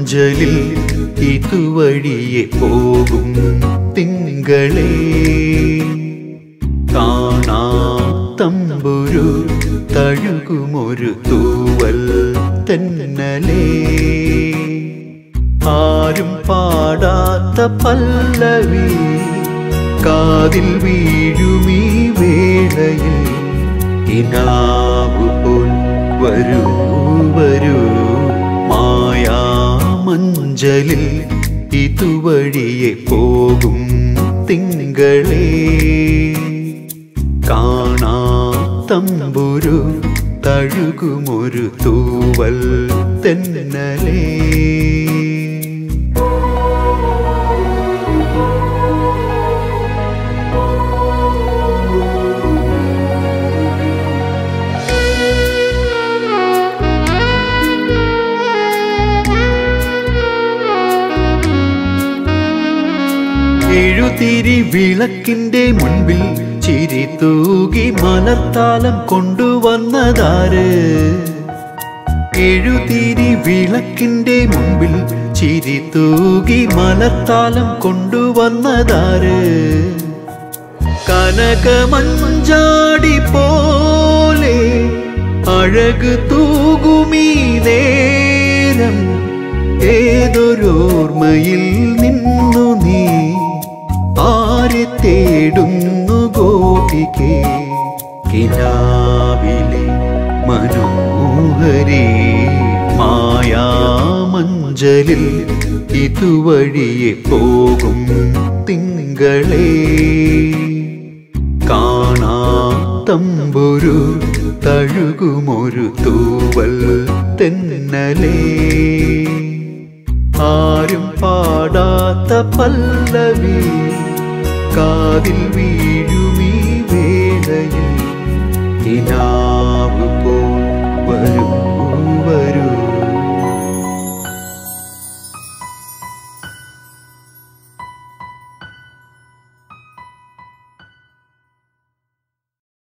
മഞ്ചലിൽ ഇതുവഴിയെ പോകും തിങ്കളേ കാണാം തമ്പുരു തഴുകുമൊരു തൂവൽ തെന്നലേ ആരും പാടാത്ത പല്ലവി കാതിൽ വീഴുമീ വേളയിൽ ഇനാവു പോൽ വരൂ വരൂ മായാമഞ്ചലിൽ ഇതുവഴിയെ പോകും തിങ്കളേ കാണാ തമ്പുരു തഴുകുമൊരു തൂവൽ തെന്നലേ എഴുതിരി വിളക്കിന്റെ മുൻപിൽ ചിരി തൂകി മലർത്താലം കൊണ്ടുവന്നതാര് എഴുതിരി വിളക്കിന്റെ മുൻപിൽ ചിരി തൂകി മലർത്താലം കൊണ്ടുവന്നതാര് കനകമഞ്ചാടി പോലെ അഴക് തൂകുമീ നേരം ഏതൊരോർമ്മയിൽ നിന്നു നീ ആരെ തേടുന്നു ഗോപികേ കിനാവിലെ മനോഹരി മായാമഞ്ചലിൽ ഇതുവഴിയെ പോകും തിങ്കളേ കാണാ തമ്പുരു തഴുകുമൊരു തൂവൽ തെന്നലേ ആരും പാടാത്ത പല്ലവി കാതിൽ വീഴുമീ വേളയിൽ ഇനാ